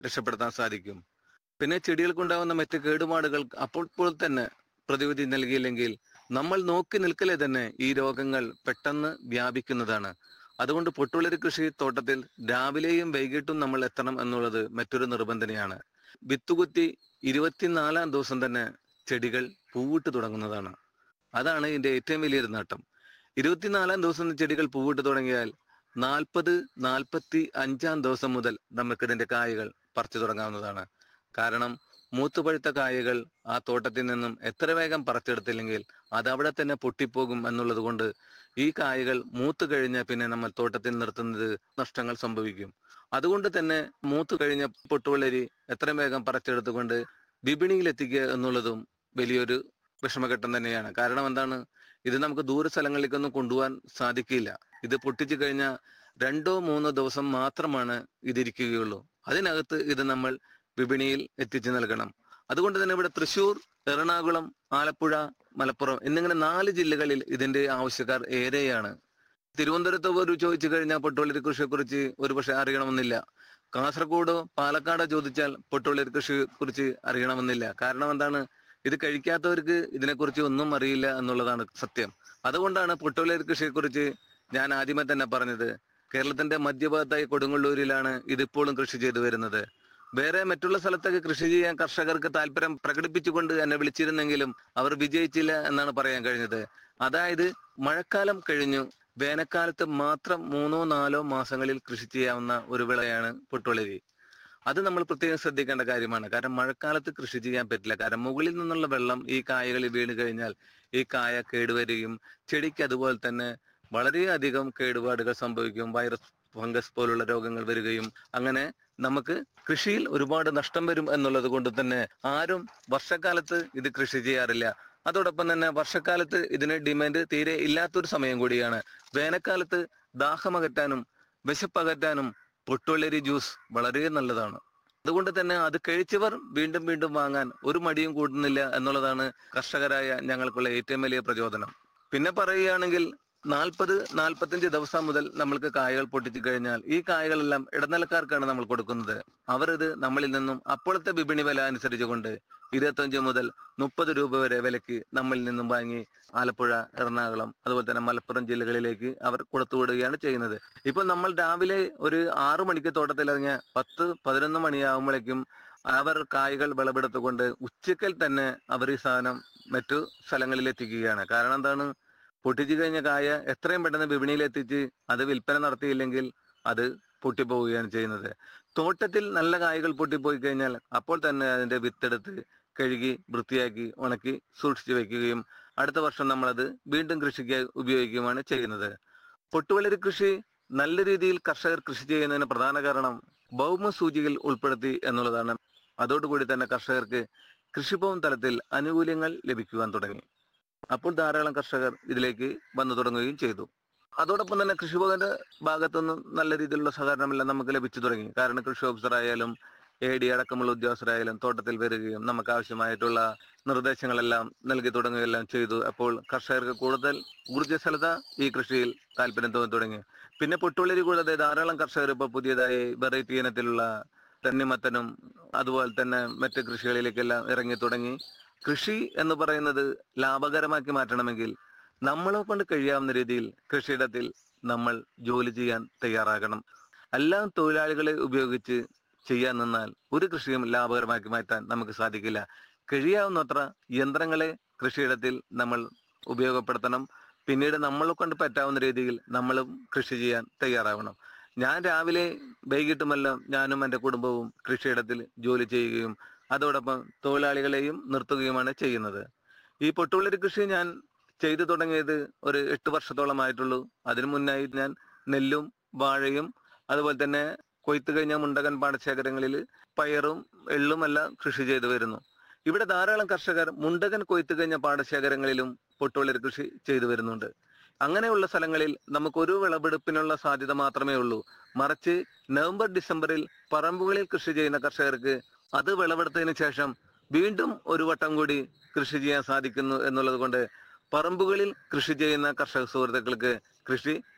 രക്ഷപ്പെടുത്താൻ സാധിക്കും പിന്നെ ചെടികൾക്കുണ്ടാകുന്ന മറ്റ് കേടുപാടുകൾ അപ്പോൾ തന്നെ പ്രതിവിധി നൽകിയില്ലെങ്കിൽ നമ്മൾ നോക്കി നിൽക്കലേ തന്നെ ഈ രോഗങ്ങൾ പെട്ടെന്ന് വ്യാപിക്കുന്നതാണ് അതുകൊണ്ട് പൊട്ടുളരി കൃഷി തോട്ടത്തിൽ രാവിലെയും വൈകിട്ടും നമ്മൾ എത്തണം എന്നുള്ളത് മറ്റൊരു നിബന്ധനയാണ് വിത്തുകുത്തി ഇരുപത്തിനാലാം ദിവസം തന്നെ ചെടികൾ പൂവിട്ട് തുടങ്ങുന്നതാണ് അതാണ് ഇതിന്റെ ഏറ്റവും വലിയൊരു നേട്ടം ഇരുപത്തിനാലാം ദിവസം ചെടികൾ പൂവിട്ട് തുടങ്ങിയാൽ നാൽപ്പത് നാൽപ്പത്തി അഞ്ചാം ദിവസം മുതൽ നമുക്ക് ഇതിന്റെ കായകൾ പറിച്ചു തുടങ്ങാവുന്നതാണ് കാരണം മൂത്തുപഴുത്ത കായകൾ ആ തോട്ടത്തിൽ നിന്നും എത്ര വേഗം പറിച്ചെടുത്തില്ലെങ്കിൽ അത് അവിടെ തന്നെ പൊട്ടിപ്പോകും എന്നുള്ളത് കൊണ്ട് ഈ കായകൾ മൂത്ത് കഴിഞ്ഞാൽ പിന്നെ നമ്മൾ തോട്ടത്തിൽ നിർത്തുന്നത് നഷ്ടങ്ങൾ സംഭവിക്കും അതുകൊണ്ട് തന്നെ മൂത്ത് കഴിഞ്ഞ പൊട്ടുവളരി എത്രയും വേഗം പറിച്ചെടുത്തുകൊണ്ട് വിപണിയിൽ എത്തിക്കുക എന്നുള്ളതും വലിയൊരു വിഷമഘട്ടം തന്നെയാണ് കാരണം എന്താണ് ഇത് നമുക്ക് ദൂര സ്ഥലങ്ങളിലേക്കൊന്നും കൊണ്ടുപോകാൻ സാധിക്കില്ല ഇത് പൊട്ടിച്ചു കഴിഞ്ഞാൽ രണ്ടോ മൂന്നോ ദിവസം മാത്രമാണ് ഇതിരിക്കുകയുള്ളൂ അതിനകത്ത് ഇത് നമ്മൾ വിപണിയിൽ എത്തിച്ചു നൽകണം അതുകൊണ്ട് തന്നെ ഇവിടെ തൃശൂർ എറണാകുളം ആലപ്പുഴ മലപ്പുറം എന്നിങ്ങനെ നാല് ജില്ലകളിൽ ഇതിന്റെ ആവശ്യക്കാർ ഏറെയാണ് തിരുവനന്തപുരത്ത് ഒരു ചോദിച്ചു കഴിഞ്ഞാൽ പൊട്ടുവളരി കൃഷിയെ കുറിച്ച് ഒരുപക്ഷെ അറിയണമെന്നില്ല കാസർഗോഡോ പാലക്കാടോ ചോദിച്ചാൽ പൊട്ടുവളരി കൃഷിയെ കുറിച്ച് അറിയണമെന്നില്ല കാരണം എന്താണ് ഇത് കഴിക്കാത്തവർക്ക് ഇതിനെക്കുറിച്ച് ഒന്നും അറിയില്ല എന്നുള്ളതാണ് സത്യം അതുകൊണ്ടാണ് പൊട്ടുവളരി കൃഷിയെ കുറിച്ച് ഞാൻ ആദ്യമേ തന്നെ പറഞ്ഞത് കേരളത്തിന്റെ മധ്യഭാഗത്തായി കൊടുങ്ങല്ലൂരിലാണ് ഇതിപ്പോഴും കൃഷി ചെയ്തു വരുന്നത് വേറെ മറ്റുള്ള സ്ഥലത്തൊക്കെ കൃഷി ചെയ്യാൻ കർഷകർക്ക് താല്പര്യം പ്രകടിപ്പിച്ചുകൊണ്ട് എന്നെ വിളിച്ചിരുന്നെങ്കിലും അവർ വിജയിച്ചില്ല എന്നാണ് പറയാൻ കഴിഞ്ഞത് അതായത് മഴക്കാലം കഴിഞ്ഞു വേനൽക്കാലത്ത് മാത്രം മൂന്നോ നാലോ മാസങ്ങളിൽ കൃഷി ചെയ്യാവുന്ന ഒരു വിളയാണ് പൊട്ടുവളരി അത് നമ്മൾ പ്രത്യേകം ശ്രദ്ധിക്കേണ്ട കാര്യമാണ് കാരണം മഴക്കാലത്ത് കൃഷി ചെയ്യാൻ പറ്റില്ല കാരണം മുകളിൽ നിന്നുള്ള വെള്ളം ഈ കായകളിൽ വീണ് കഴിഞ്ഞാൽ ഈ കായ കേടുവരികയും ചെടിക്ക് അതുപോലെ തന്നെ വളരെയധികം കേടുപാടുകൾ സംഭവിക്കും വൈറസ് ഫംഗസ് പോലുള്ള രോഗങ്ങൾ വരികയും അങ്ങനെ നമുക്ക് കൃഷിയിൽ ഒരുപാട് നഷ്ടം വരും എന്നുള്ളത് കൊണ്ട് തന്നെ ആരും വർഷക്കാലത്ത് ഇത് കൃഷി ചെയ്യാറില്ല അതോടൊപ്പം തന്നെ വർഷക്കാലത്ത് ഇതിന് ഡിമാൻഡ് തീരെ ഇല്ലാത്തൊരു സമയം കൂടിയാണ് വേനൽക്കാലത്ത് ദാഹമകറ്റാനും വിശപ്പകറ്റാനും പൊട്ടുവെള്ളരി ജ്യൂസ് വളരെ നല്ലതാണ് അതുകൊണ്ട് തന്നെ അത് കഴിച്ചവർ വീണ്ടും വീണ്ടും വാങ്ങാൻ ഒരു മടിയും കൂടുന്നില്ല എന്നുള്ളതാണ് കർഷകരായ ഞങ്ങൾക്കുള്ള ഏറ്റവും വലിയ പ്രചോദനം പിന്നെ പറയുകയാണെങ്കിൽ നാൽപ്പത് നാൽപ്പത്തഞ്ച് ദിവസം മുതൽ നമ്മൾക്ക് കായകൾ പൊട്ടിച്ചു കഴിഞ്ഞാൽ ഈ കായകളെല്ലാം ഇടനിലക്കാർക്കാണ് നമ്മൾ കൊടുക്കുന്നത് അവർ ഇത് നമ്മളിൽ നിന്നും അപ്പോഴത്തെ വിപണി വില അനുസരിച്ചുകൊണ്ട് ഇരുപത്തഞ്ച് മുതൽ മുപ്പത് രൂപ വരെ വിലക്ക് നമ്മളിൽ നിന്നും വാങ്ങി ആലപ്പുഴ എറണാകുളം അതുപോലെ തന്നെ മലപ്പുറം ജില്ലകളിലേക്ക് അവർ കൊടുത്തുവിടുകയാണ് ചെയ്യുന്നത് ഇപ്പൊ നമ്മൾ രാവിലെ ഒരു ആറു മണിക്ക് തോട്ടത്തിലിറങ്ങിയ പത്ത് പതിനൊന്ന് മണിയാകുമ്പോഴേക്കും അവർ കായകൾ വിളവെടുത്തുകൊണ്ട് ഉച്ചക്കൽ തന്നെ അവർ ഈ സാധനം മറ്റു സ്ഥലങ്ങളിൽ എത്തിക്കുകയാണ് കാരണം എന്താണ് പൊട്ടിച്ചു കഴിഞ്ഞ കായ എത്രയും പെട്ടെന്ന് വിപണിയിൽ എത്തിച്ച് അത് വിൽപ്പന നടത്തിയില്ലെങ്കിൽ അത് പൊട്ടിപ്പോവുകയാണ് ചെയ്യുന്നത് തോട്ടത്തിൽ നല്ല കായകൾ പൊട്ടിപ്പോയി കഴിഞ്ഞാൽ അപ്പോൾ തന്നെ അതിന്റെ വിത്തെടുത്ത് കഴുകി വൃത്തിയാക്കി ഉണക്കി സൂക്ഷിച്ചു വെക്കുകയും അടുത്ത വർഷം നമ്മൾ അത് വീണ്ടും കൃഷിക്ക് ഉപയോഗിക്കുകയാണ് ചെയ്യുന്നത് പൊട്ടുവളരി കൃഷി നല്ല രീതിയിൽ കർഷകർ കൃഷി ചെയ്യുന്നതിന് പ്രധാന കാരണം ഭൗമ സൂചികയിൽ ഉൾപ്പെടുത്തി എന്നുള്ളതാണ് അതോടുകൂടി തന്നെ കർഷകർക്ക് കൃഷിഭവൻ തലത്തിൽ ആനുകൂല്യങ്ങൾ ലഭിക്കുവാൻ തുടങ്ങി അപ്പോൾ ധാരാളം കർഷകർ ഇതിലേക്ക് വന്നു തുടങ്ങുകയും ചെയ്തു അതോടൊപ്പം തന്നെ കൃഷിഭവന്റെ ഭാഗത്തുനിന്നും നല്ല രീതിയിലുള്ള സഹകരണമെല്ലാം നമുക്ക് ലഭിച്ചു തുടങ്ങി കാരണം കൃഷി ഓഫീസർ ആയാലും എ ഡി അടക്കമുള്ള ഉദ്യോഗസ്ഥരായാലും തോട്ടത്തിൽ വരികയും നമുക്ക് ആവശ്യമായിട്ടുള്ള നിർദ്ദേശങ്ങളെല്ലാം നൽകി തുടങ്ങുകയെല്ലാം ചെയ്തു അപ്പോൾ കർഷകർക്ക് കൂടുതൽ ഊർജ്ജസ്വലത ഈ കൃഷിയിൽ താല്പര്യം തോന്നി തുടങ്ങി പിന്നെ പൊട്ടുള്ളരി കൂടാതെ ധാരാളം കർഷകർ ഇപ്പോൾ പുതിയതായി വെറൈറ്റി ഇനത്തിലുള്ള തണ്ണിമത്തനും അതുപോലെ തന്നെ മറ്റ് കൃഷികളിലേക്കെല്ലാം ഇറങ്ങി തുടങ്ങി കൃഷി എന്ന് പറയുന്നത് ലാഭകരമാക്കി മാറ്റണമെങ്കിൽ നമ്മളെ കൊണ്ട് കഴിയാവുന്ന രീതിയിൽ കൃഷിയിടത്തിൽ നമ്മൾ ജോലി ചെയ്യാൻ തയ്യാറാകണം എല്ലാ തൊഴിലാളികളെ ഉപയോഗിച്ച് ചെയ്യാൻ നിന്നാൽ ഒരു കൃഷിയും ലാഭകരമാക്കി മാറ്റാൻ നമുക്ക് സാധിക്കില്ല കഴിയാവുന്നത്ര യന്ത്രങ്ങളെ കൃഷിയിടത്തിൽ നമ്മൾ ഉപയോഗപ്പെടുത്തണം പിന്നീട് നമ്മളെ കൊണ്ട് പറ്റാവുന്ന രീതിയിൽ നമ്മളും കൃഷി ചെയ്യാൻ തയ്യാറാവണം ഞാൻ രാവിലെ വൈകിട്ടുമെല്ലാം ഞാനും എൻ്റെ കുടുംബവും കൃഷിയിടത്തിൽ ജോലി ചെയ്യുകയും അതോടൊപ്പം തൊഴിലാളികളെയും നിർത്തുകയുമാണ് ചെയ്യുന്നത് ഈ പൊട്ടുള്ളരി കൃഷി ഞാൻ ചെയ്തു തുടങ്ങിയത് ഒരു എട്ട് വർഷത്തോളമായിട്ടുള്ളൂ അതിനു മുന്നായി ഞാൻ നെല്ലും വാഴയും അതുപോലെ തന്നെ കൊയ്ത്ത് കഴിഞ്ഞ മുണ്ടകൻ പാടശേഖരങ്ങളിൽ പയറും എള്ളും എല്ലാം കൃഷി ചെയ്തു വരുന്നു ഇവിടെ ധാരാളം കർഷകർ മുണ്ടകൻ കൊയ്ത്ത് കഴിഞ്ഞ പാടശേഖരങ്ങളിലും പൊട്ടുള്ളരി കൃഷി ചെയ്തു വരുന്നുണ്ട് അങ്ങനെയുള്ള സ്ഥലങ്ങളിൽ നമുക്ക് ഒരു വിളവെടുപ്പിനുള്ള സാധ്യത മാത്രമേ ഉള്ളൂ മറിച്ച് നവംബർ ഡിസംബറിൽ പറമ്പുകളിൽ കൃഷി ചെയ്യുന്ന കർഷകർക്ക് അത് വിളവെടുത്തതിന് ശേഷം വീണ്ടും ഒരു വട്ടം കൂടി കൃഷി ചെയ്യാൻ സാധിക്കുന്നു എന്നുള്ളത് കൊണ്ട് പറമ്പുകളിൽ കൃഷി ചെയ്യുന്ന കർഷക സുഹൃത്തുക്കൾക്ക് കൃഷി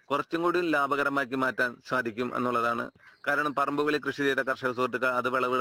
കുറച്ചും കൂടി ലാഭകരമാക്കി മാറ്റാൻ സാധിക്കും എന്നുള്ളതാണ് കാരണം പറമ്പുകളിൽ കൃഷി ചെയ്ത കർഷക സുഹൃത്തുക്കൾ അത് വിളവ്